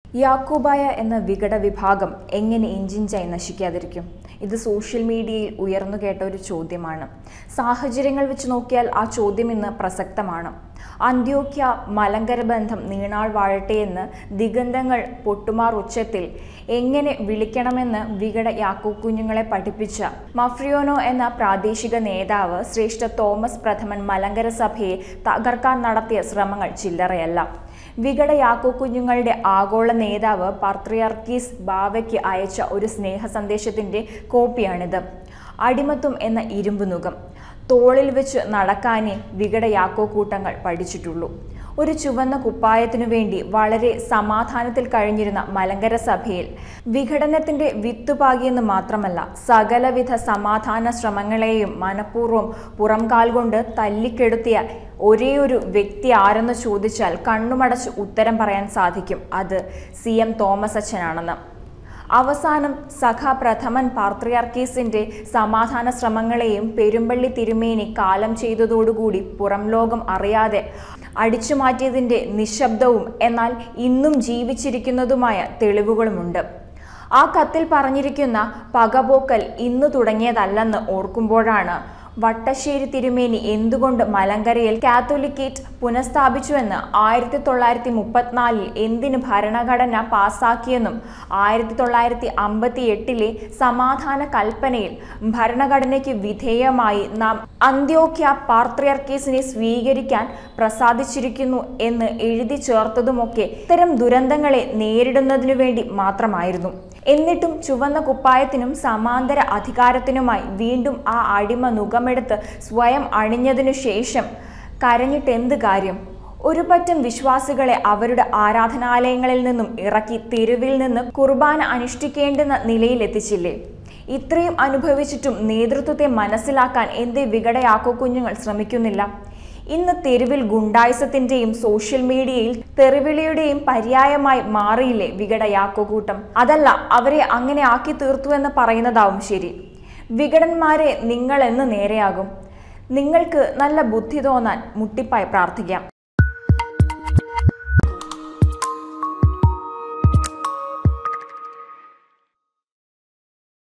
യാക്കൂബായ എന്ന വികട വിഭാഗം എങ്ങനെ ഇഞ്ചിഞ്ചായി നശിക്കാതിരിക്കും ഇത് സോഷ്യൽ മീഡിയയിൽ ഉയർന്നു കേട്ട ഒരു ചോദ്യമാണ് സാഹചര്യങ്ങൾ വെച്ച് നോക്കിയാൽ ആ ചോദ്യം ഇന്ന് പ്രസക്തമാണ് അന്ത്യോക്യ മലങ്കര ബന്ധം നീണാൾ വാഴട്ടെ എന്ന് ദിഗന്ധങ്ങൾ പൊട്ടുമാർ ഉച്ചത്തിൽ എങ്ങനെ വിളിക്കണമെന്ന് വികട യാക്കൂ കുഞ്ഞുങ്ങളെ പഠിപ്പിച്ച മഫ്രിയോനോ എന്ന പ്രാദേശിക നേതാവ് ശ്രേഷ്ഠ തോമസ് പ്രഥമൻ മലങ്കര സഭയെ തകർക്കാൻ നടത്തിയ ശ്രമങ്ങൾ ചില്ലറയല്ല വികട യാക്കോ കുഞ്ഞുങ്ങളുടെ ആഗോള നേതാവ് പാർത്രിയാർക്കീസ് ബാവയ്ക്ക് അയച്ച ഒരു സ്നേഹ സന്ദേശത്തിന്റെ കോപ്പിയാണിത് അടിമത്വം എന്ന ഇരുമ്പ് നുകം തോളിൽ വെച്ച് നടക്കാനേ വികട യാക്കോ കൂട്ടങ്ങൾ പഠിച്ചിട്ടുള്ളൂ ഒരു ചുവന്ന കുപ്പായത്തിനു വേണ്ടി വളരെ സമാധാനത്തിൽ കഴിഞ്ഞിരുന്ന മലങ്കര സഭയിൽ വിഘടനത്തിന്റെ വിത്തുപാകിയെന്ന് മാത്രമല്ല സകലവിധ സമാധാന ശ്രമങ്ങളെയും മനഃപൂർവ്വം പുറംകാൽ കൊണ്ട് തല്ലിക്കെടുത്തിയ ഒരേ ഒരു വ്യക്തി ആരെന്ന് ചോദിച്ചാൽ കണ്ണുമടച്ച് ഉത്തരം പറയാൻ സാധിക്കും അത് സി എം തോമസ് അച്ഛനാണെന്ന് അവസാനം സഖ പ്രഥമൻ പാർത്രിയാർക്കീസിന്റെ സമാധാന ശ്രമങ്ങളെയും പെരുമ്പള്ളി തിരുമേനി കാലം ചെയ്തതോടുകൂടി പുറം ലോകം അറിയാതെ അടിച്ചു മാറ്റിയതിന്റെ നിശബ്ദവും എന്നാൽ ഇന്നും ജീവിച്ചിരിക്കുന്നതുമായ തെളിവുകളുമുണ്ട് ആ കത്തിൽ പറഞ്ഞിരിക്കുന്ന പകപോക്കൽ ഇന്ന് തുടങ്ങിയതല്ലെന്ന് ഓർക്കുമ്പോഴാണ് വട്ടശ്ശേരി തിരുമേനി എന്തുകൊണ്ട് മലങ്കരയിൽ കാത്തോലിക്കേറ്റ് പുനഃസ്ഥാപിച്ചുവെന്ന് ആയിരത്തി തൊള്ളായിരത്തി മുപ്പത്തിനാലിൽ എന്തിന് ഭരണഘടന പാസാക്കിയെന്നും ആയിരത്തി തൊള്ളായിരത്തി അമ്പത്തി എട്ടിലെ സമാധാന കൽപ്പനയിൽ ഭരണഘടനയ്ക്ക് വിധേയമായി നാം അന്ത്യോക്യ പാർത്രിയർക്കേസിനെ സ്വീകരിക്കാൻ പ്രസാദിച്ചിരിക്കുന്നു എന്ന് എഴുതി ചേർത്തതുമൊക്കെ ഇത്തരം ദുരന്തങ്ങളെ നേരിടുന്നതിനു വേണ്ടി മാത്രമായിരുന്നു എന്നിട്ടും ചുവന്ന കുപ്പായത്തിനും സമാന്തര അധികാരത്തിനുമായി വീണ്ടും ആ അടിമ നുകമെടുത്ത് സ്വയം അണിഞ്ഞതിനു ശേഷം കരഞ്ഞിട്ട് എന്ത് കാര്യം ഒരു പറ്റം വിശ്വാസികളെ അവരുടെ ആരാധനാലയങ്ങളിൽ നിന്നും ഇറക്കി തെരുവിൽ നിന്ന് കുർബാന അനുഷ്ഠിക്കേണ്ടുന്ന നിലയിൽ എത്തിച്ചില്ലേ ഇത്രയും അനുഭവിച്ചിട്ടും നേതൃത്വത്തെ മനസ്സിലാക്കാൻ എന്തേ വികടയാക്കോ കുഞ്ഞുങ്ങൾ ശ്രമിക്കുന്നില്ല ഇന്ന് തെരുവിൽ ഗുണ്ടായിസത്തിന്റെയും സോഷ്യൽ മീഡിയയിൽ തെറിവിളിയുടെയും പര്യായമായി മാറിയില്ലേ വികട യാക്കോകൂട്ടം അതല്ല അവരെ അങ്ങനെ ആക്കി തീർത്തു എന്ന് പറയുന്നതാവും ശരി വികടന്മാരെ നിങ്ങൾ എന്ന് നേരെയാകും നിങ്ങൾക്ക് നല്ല ബുദ്ധി തോന്നാൻ മുട്ടിപ്പായി പ്രാർത്ഥിക്കാം